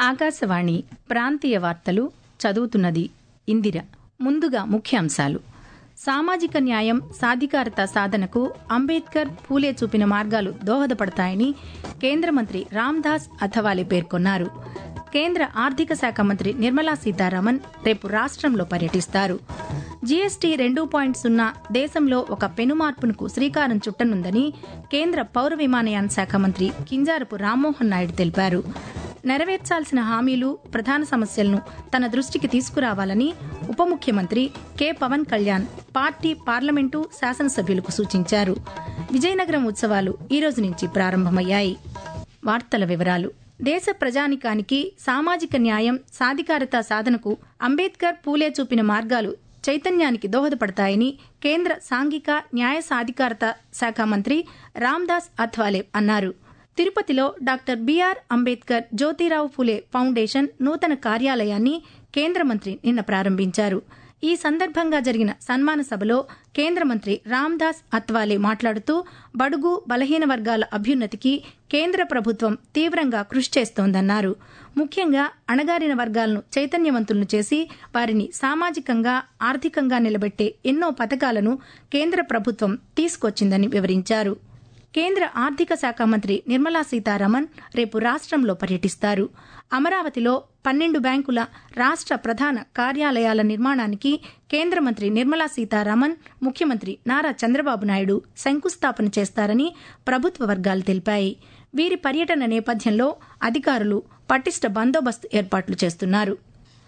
ఆకాశవాణి ప్రాంతీయ వార్తలు చదువుతున్నది ఇందిర ముందుగా ముఖ్యాంశాలు సామాజిక న్యాయం సాధికారత సాధనకు అంబేద్కర్ పూలే చూపిన మార్గాలు దోహదపడతాయని కేంద్ర మంత్రి రామ్దాస్ అథవాలే పేర్కొన్నారు కేంద్ర ఆర్థిక శాఖ మంత్రి నిర్మలా సీతారామన్ రేపు రాష్ట్రంలో పర్యటిస్తారు జీఎస్టీ రెండు పాయింట్ సున్నా దేశంలో ఒక పెనుమార్పునకు శ్రీకారం చుట్టనుందని కేంద్ర పౌర విమానయాన శాఖ మంత్రి కింజారపు రామ్మోహన్ నాయుడు తెలిపారు నెరవేర్చాల్సిన హామీలు ప్రధాన సమస్యలను తన దృష్టికి తీసుకురావాలని ఉప ముఖ్యమంత్రి K Pawan Kalyan party parliament శాసనసభ్యులకు సూచించారు విజయనగరం ఉత్సవాలు ఈ రోజు నుంచి ప్రారంభమయ్యాయి వార్తల వివరాలు దేశ ప్రజానికానికి సామాజిక న్యాయం సాధికారత సాధనకు అంబేద్కర్ పూలే చూపిన మార్గాలు చైతన్యానికి దోహదపడతాయని కేంద్ర సాంఘిక న్యాయ సాధికారత శాఖ మంత్రి రామ్దాస్ అథ్వాలే అన్నారు తిరుపతిలో doctor B R Ambedkar Jyotirao Phule foundation నూతన కార్యాలయాన్ని కేంద్ర మంత్రి నిన్న ప్రారంభించారు ఈ సందర్భంగా జరిగిన సన్మాన సభలో కేంద్ర మంత్రి రామ్దాస్ అత్వాలే మాట్లాడుతూ బడుగు బలహీన వర్గాల అభ్యున్నతికి కేంద్ర ప్రభుత్వం తీవ్రంగా కృషి చేస్తోందన్నారు ముఖ్యంగా అణగారిన వర్గాలను చైతన్యవంతులను చేసి వారిని సామాజికంగా ఆర్థికంగా నిలబెట్టే ఎన్నో పథకాలను కేంద్ర ప్రభుత్వం తీసుకొచ్చిందని వివరించారు కేంద్ర ఆర్థిక శాఖ మంత్రి నిర్మలా సీతారామన్ రేపు రాష్ట్రంలో పర్యటిస్తారు అమరావతిలో పన్నెండు బ్యాంకుల రాష్ట్ర ప్రధాన కార్యాలయాల నిర్మాణానికి కేంద్ర మంత్రి నిర్మలా సీతారామన్ ముఖ్యమంత్రి నారా చంద్రబాబు నాయుడు శంకుస్థాపన చేస్తారని ప్రభుత్వ వర్గాలు తెలిపాయి వీరి పర్యటన నేపథ్యంలో అధికారులు పటిష్ట బందోబస్తు ఏర్పాట్లు చేస్తున్నారు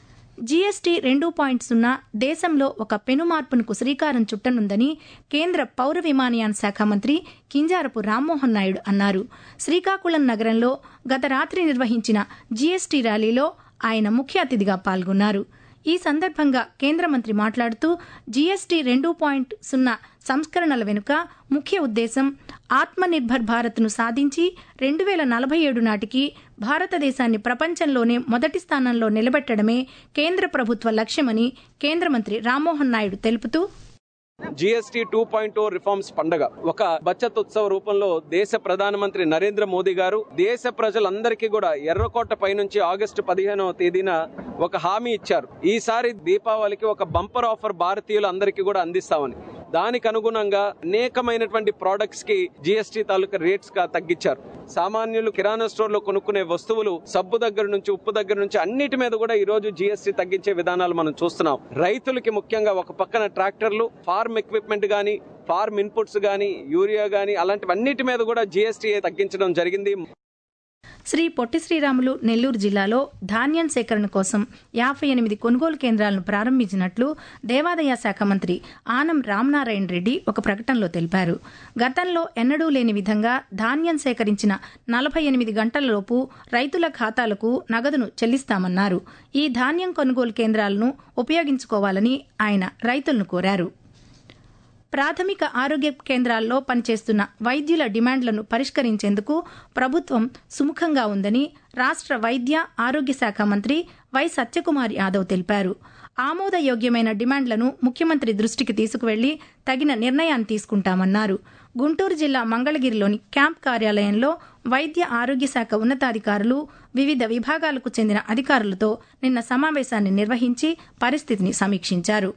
జీఎస్టీ రెండు పాయింట్ సున్నా దేశంలో ఒక పెనుమార్పునకు శ్రీకారం చుట్టనుందని కేంద్ర పౌర విమానయాన శాఖ మంత్రి కింజారపు రామ్మోహన్ నాయుడు అన్నారు శ్రీకాకుళం నగరంలో గత రాత్రి నిర్వహించిన జీఎస్టీ ర్యాలీలో ఆయన ముఖ్య అతిథిగా పాల్గొన్నారు ఈ సందర్భంగా కేంద్ర మంత్రి మాట్లాడుతూ జీఎస్టీ రెండు పాయింట్ సున్నా సంస్కరణల వెనుక ముఖ్య ఉద్దేశం ఆత్మనిర్భర్ భారత్ను సాధించి రెండు వేల నలభై ఏడు నాటికి భారతదేశాన్ని ప్రపంచంలోనే మొదటి స్థానంలో నిలబెట్టడమే కేంద్ర ప్రభుత్వ లక్ష్యమని కేంద్ర మంత్రి రామ్మోహన్ నాయుడు తెలుపుతూ జిఎస్టీ టూ పాయింట్ రిఫార్మ్స్ పండగ ఒక బచత్ ఉత్సవ రూపంలో దేశ ప్రధానమంత్రి నరేంద్ర మోదీ గారు దేశ ప్రజలందరికీ కూడా ఎర్రకోట పైనుంచి ఆగస్టు పదిహేనవ తేదీన ఒక హామీ ఇచ్చారు ఈసారి దీపావళికి ఒక బంపర్ ఆఫర్ భారతీయులు అందరికీ కూడా అందిస్తామని దానికి అనుగుణంగా అనేకమైనటువంటి ప్రోడక్ట్స్ కి జిఎస్టీ తాలూకా రేట్స్ గా తగ్గించారు సామాన్యులు కిరాణా స్టోర్ లో కొనుక్కునే వస్తువులు సబ్బు దగ్గర నుంచి ఉప్పు దగ్గర నుంచి అన్నిటి మీద కూడా ఈ రోజు జిఎస్టీ తగ్గించే విధానాలు మనం చూస్తున్నాం రైతులకి ముఖ్యంగా ఒక పక్కన ట్రాక్టర్లు ఫార్మ్ ఎక్విప్మెంట్ గానీ ఫార్మ్ ఇన్పుట్స్ గానీ యూరియా గానీ అలాంటివన్నిటి మీద కూడా జిఎస్టీ తగ్గించడం జరిగింది శ్రీ పొట్టి శ్రీరాములు నెల్లూరు జిల్లాలో ధాన్యం సేకరణ కోసం యాభై ఎనిమిది కొనుగోలు కేంద్రాలను ప్రారంభించినట్లు దేవాదాయ శాఖ మంత్రి ఆనం రామనారాయణ రెడ్డి ఒక ప్రకటనలో తెలిపారు గతంలో ఎన్నడూ లేని విధంగా ధాన్యం సేకరించిన నలభై ఎనిమిది గంటలలోపు రైతుల ఖాతాలకు నగదును చెల్లిస్తామన్నారు ఈ ధాన్యం కొనుగోలు కేంద్రాలను ఉపయోగించుకోవాలని ఆయన రైతులను కోరారు ప్రాథమిక ఆరోగ్య కేంద్రాల్లో పనిచేస్తున్న వైద్యుల డిమాండ్లను పరిష్కరించేందుకు ప్రభుత్వం సుముఖంగా ఉందని రాష్ట్ర వైద్య ఆరోగ్య శాఖ మంత్రి వై సత్యకుమార్ యాదవ్ తెలిపారు ఆమోదయోగ్యమైన డిమాండ్లను ముఖ్యమంత్రి దృష్టికి తీసుకువెళ్లి తగిన నిర్ణయాన్ని తీసుకుంటామన్నారు గుంటూరు జిల్లా మంగళగిరిలోని క్యాంప్ కార్యాలయంలో వైద్య ఆరోగ్య శాఖ ఉన్నతాధికారులు వివిధ విభాగాలకు చెందిన అధికారులతో నిన్న సమావేశాన్ని నిర్వహించి పరిస్థితిని సమీక్షించారు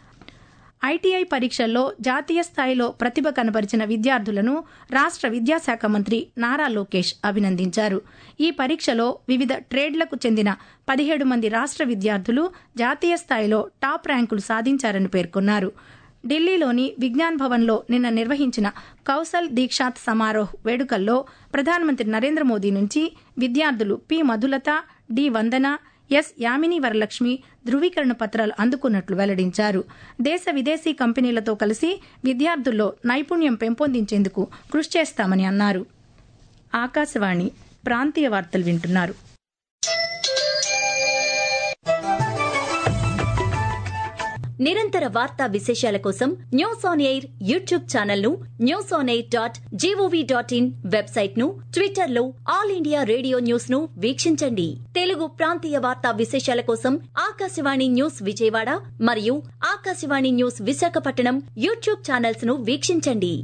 ఐటీఐ పరీక్షల్లో జాతీయ స్థాయిలో ప్రతిభ కనబరిచిన విద్యార్థులను రాష్ట్ర విద్యాశాఖ మంత్రి నారా లోకేష్ అభినందించారు ఈ పరీక్షలో వివిధ ట్రేడ్లకు చెందిన పదిహేడు మంది రాష్ట్ర విద్యార్థులు జాతీయ స్థాయిలో టాప్ ర్యాంకులు సాధించారని పేర్కొన్నారు ఢిల్లీలోని విజ్ఞాన్ భవన్లో నిన్న నిర్వహించిన కౌశల్ దీక్షాత్ సమారోహ్ వేడుకల్లో ప్రధానమంత్రి నరేంద్ర మోదీ నుంచి విద్యార్థులు P Madhulatha D Vandana S Yamini Varalakshmi ధృవీకరణ పత్రాలు అందుకున్నట్లు వెల్లడించారు దేశ విదేశీ కంపెనీలతో కలిసి విద్యార్థుల్లో నైపుణ్యం పెంపొందించేందుకు కృషి చేస్తామని అన్నారు ఆకాశవాణి ప్రాంతీయ వార్తలు వింటున్నారు నిరంతర వార్తా విశేషాల కోసం news on air YouTube channel ను news on air dot G O V dot in website ను ట్విట్టర్ లో ఆల్ ఇండియా రేడియో న్యూస్ ను వీక్షించండి తెలుగు ప్రాంతీయ వార్తా విశేషాల కోసం ఆకాశవాణి న్యూస్ విజయవాడ మరియు Akashvani news Visakhapatnam YouTube channels ను వీక్షించండి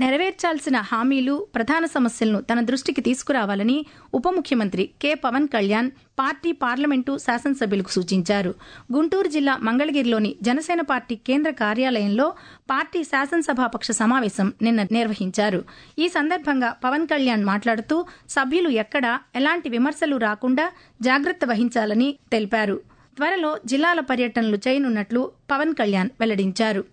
నెరవేర్చాల్సిన హామీలు ప్రధాన సమస్యలను తన దృష్టికి తీసుకురావాలని ఉప ముఖ్యమంత్రి K Pawan Kalyan party parliament శాసనసభ్యులకు సూచించారు గుంటూరు జిల్లా మంగళగిరిలోని జనసేన పార్టీ కేంద్ర కార్యాలయంలో పార్టీ శాసనసభాపక్ష సమావేశం నిన్న నిర్వహించారు ఈ సందర్భంగా పవన్ కళ్యాణ్ మాట్లాడుతూ సభ్యులు ఎక్కడా ఎలాంటి విమర్శలు రాకుండా జాగ్రత్త వహించాలని తెలిపారు త్వరలో జిల్లాల పర్యటనలు చేయనున్నట్లు పవన్ కళ్యాణ్ వెల్లడించారు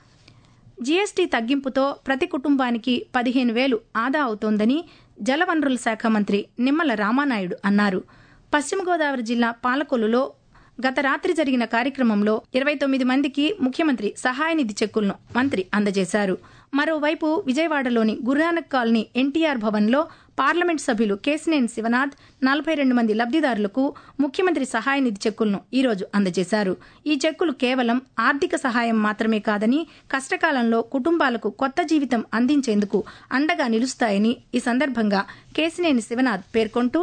జీఎస్టీ తగ్గింపుతో ప్రతి కుటుంబానికి పదిహేను వేలు ఆదా అవుతోందని జలవనరుల శాఖ మంత్రి నిమ్మల రామానాయుడు అన్నారు పశ్చిమ గోదావరి జిల్లా పాలకొల్లులో గత రాత్రి జరిగిన కార్యక్రమంలో ఇరవై తొమ్మిది మందికి ముఖ్యమంత్రి సహాయ నిధి చెక్కులను మంత్రి అందజేశారు మరోవైపు విజయవాడలోని గురునానక్ కాలనీ ఎన్టీఆర్ భవన్లో పార్లమెంట్ సభ్యులు కేసినేని శివనాథ్ నలభై రెండు మంది లబ్దిదారులకు ముఖ్యమంత్రి సహాయ నిధి చెక్కులను ఈరోజు అందజేశారు ఈ చెక్కులు కేవలం ఆర్థిక సహాయం మాత్రమే కాదని కష్టకాలంలో కుటుంబాలకు కొత్త జీవితం అందించేందుకు అండగా నిలుస్తాయని ఈ సందర్భంగా కేసినేని శివనాథ్ పేర్కొంటూ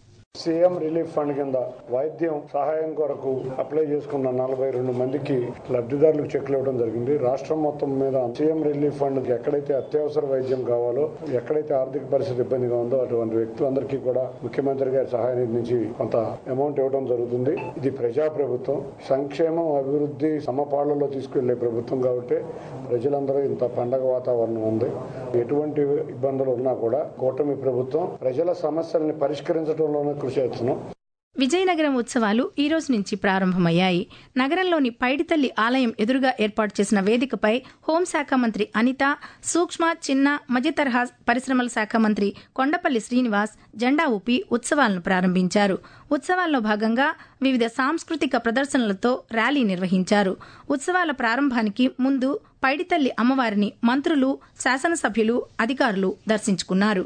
సీఎం రిలీఫ్ ఫండ్ కింద వైద్యం సహాయం కొరకు అప్లై చేసుకున్న నలభై రెండు మందికి లబ్ధిదారులకు చెక్లు ఇవ్వడం జరిగింది రాష్ట్రం మొత్తం మీద సీఎం రిలీఫ్ ఫండ్ ఎక్కడైతే అత్యవసర వైద్యం కావాలో ఎక్కడైతే ఆర్థిక పరిస్థితి ఇబ్బందిగా ఉందో అటువంటి వ్యక్తులందరికీ కూడా ముఖ్యమంత్రి గారి సహాయ నిధి నుంచి కొంత అమౌంట్ ఇవ్వడం జరుగుతుంది ఇది ప్రజా ప్రభుత్వం సంక్షేమం అభివృద్ధి సమపాళ్లలో తీసుకెళ్లే ప్రభుత్వం కాబట్టి ప్రజలందరూ ఇంత పండగ వాతావరణం ఉంది ఎటువంటి ఇబ్బందులు ఉన్నా కూడా కూటమి ప్రభుత్వం ప్రజల సమస్యల్ని పరిష్కరించడంలోనే కృషి చేస్తున్నాం విజయనగరం ఉత్సవాలు ఈ రోజు నుంచి ప్రారంభమయ్యాయి నగరంలోని పైడితల్లి ఆలయం ఎదురుగా ఏర్పాటు చేసిన వేదికపై హోంశాఖ మంత్రి అనిత సూక్ష్మ చిన్న మధ్యతరహా పరిశ్రమల శాఖ మంత్రి కొండపల్లి శ్రీనివాస్ జెండా ఊపి ఉత్సవాలను ప్రారంభించారు ఉత్సవాల్లో భాగంగా వివిధ సాంస్కృతిక ప్రదర్శనలతో ర్యాలీ నిర్వహించారు ఉత్సవాల ప్రారంభానికి ముందు పైడితల్లి అమ్మవారిని మంత్రులు శాసనసభ్యులు అధికారులు దర్శించుకున్నారు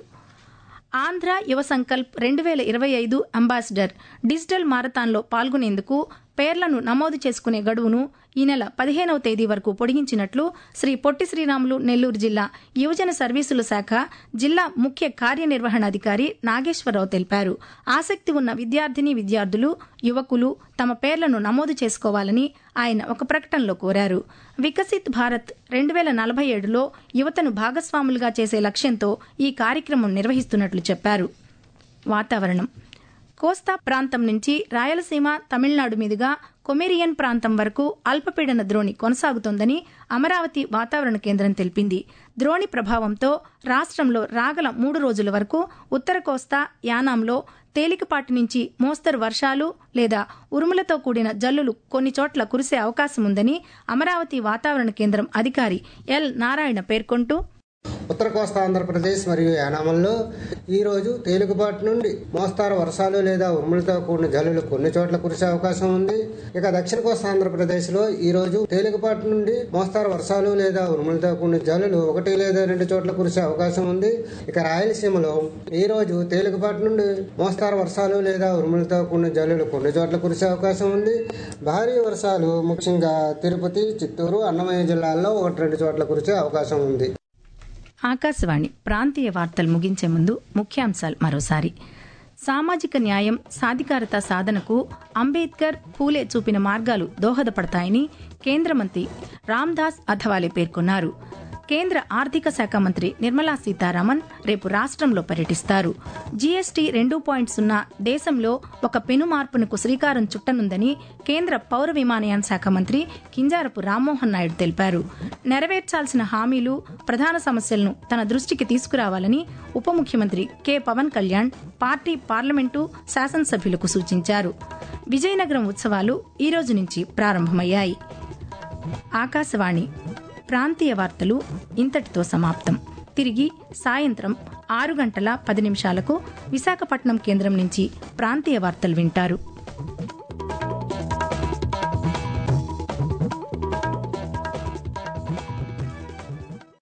ఆంధ్ర యువ సంకల్ప్ రెండు వేల ఇరవై ఐదు అంబాసిడర్ డిజిటల్ మారథాన్లో పాల్గొనేందుకు పేర్లను నమోదు చేసుకునే గడువును ఈ నెల పదిహేనవ తేదీ వరకు పొడిగించినట్లు శ్రీ పొట్టి శ్రీరాములు నెల్లూరు జిల్లా యువజన సర్వీసుల శాఖ జిల్లా ముఖ్య కార్యనిర్వహణాధికారి నాగేశ్వరరావు తెలిపారు ఆసక్తి ఉన్న విద్యార్థిని విద్యార్థులు యువకులు తమ పేర్లను నమోదు చేసుకోవాలని ఆయన ఒక ప్రకటనలో కోరారు వికసిత్ భారత్ రెండు వేల నలభై ఏడులో యువతను భాగస్వాములుగా చేసే లక్ష్యంతో ఈ కార్యక్రమం నిర్వహిస్తున్నట్లు చెప్పారు వాతావరణం కోస్తా ప్రాంతం నుంచి రాయలసీమ తమిళనాడు మీదుగా కొమెరియన్ ప్రాంతం వరకు అల్పపీడన ద్రోణి కొనసాగుతోందని అమరావతి వాతావరణ కేంద్రం తెలిపింది ద్రోణి ప్రభావంతో రాష్ట్రంలో రాగల మూడు రోజుల వరకు ఉత్తర కోస్తా యానాంలో తేలికపాటి నుంచి మోస్తరు వర్షాలు లేదా ఉరుములతో కూడిన జల్లులు కొన్ని చోట్ల కురిసే అవకాశం ఉందని అమరావతి వాతావరణ కేంద్రం అధికారి ఎల్ నారాయణ పేర్కొంటూ ఉత్తర కోస్తా ఆంధ్రప్రదేశ్ మరియు యానామంలో ఈ రోజు తేలికపాటి నుండి మోస్తారు వర్షాలు లేదా ఉరుములతో కూడిన జల్లులు కొన్ని చోట్ల కురిసే అవకాశం ఉంది ఇక దక్షిణ కోస్తా ఆంధ్రప్రదేశ్ లో ఈ రోజు తేలికపాటి నుండి మోస్తారు వర్షాలు లేదా ఉరుములతో కూడిన జల్లులు ఒకటి లేదా రెండు చోట్ల కురిసే అవకాశం ఉంది ఇక రాయలసీమలో ఈ రోజు తేలికపాటి నుండి మోస్తారు వర్షాలు లేదా ఉరుములతో కూడిన జల్లులు కొన్ని చోట్ల కురిసే అవకాశం ఉంది భారీ వర్షాలు ముఖ్యంగా తిరుపతి చిత్తూరు అన్నమయ్య జిల్లాల్లో ఒకటి రెండు చోట్ల కురిసే అవకాశం ఉంది ఆకాశవాణి ప్రాంతీయ వార్తలు ముగించే ముందు ముఖ్యాంశాలు మరోసారి సామాజిక న్యాయం సాధికారత సాధనకు అంబేద్కర్ పూలే చూపిన మార్గాలు దోహదపడతాయని కేంద్ర మంత్రి రామ్దాస్ అథవాలే పేర్కొన్నారు కేంద్ర ఆర్థిక శాఖ మంత్రి నిర్మలా సీతారామన్ రేపు రాష్ట్రంలో పర్యటిస్తారు జీఎస్టీ రెండు పాయింట్ సున్నా దేశంలో ఒక పెను మార్పునకు శ్రీకారం చుట్టనుందని కేంద్ర పౌర విమానయాన శాఖ మంత్రి కింజారపు రామ్మోహన్ నాయుడు తెలిపారు నెరవేర్చాల్సిన హామీలు ప్రధాన సమస్యలను తన దృష్టికి తీసుకురావాలని ఉప ముఖ్యమంత్రి K Pawan Kalyan party parliament శాసనసభ్యులకు సూచించారు విజయనగరం ఉత్సవాలు ఈ రోజు నుంచి ప్రారంభమయ్యాయి ఆకాశవాణి ప్రాంతీయ వార్తలు ఇంతటితో సమాప్తం తిరిగి సాయంత్రం ఆరు గంటల పది నిమిషాలకు విశాఖపట్నం కేంద్రం నుంచి ప్రాంతీయ వార్తలు వింటారు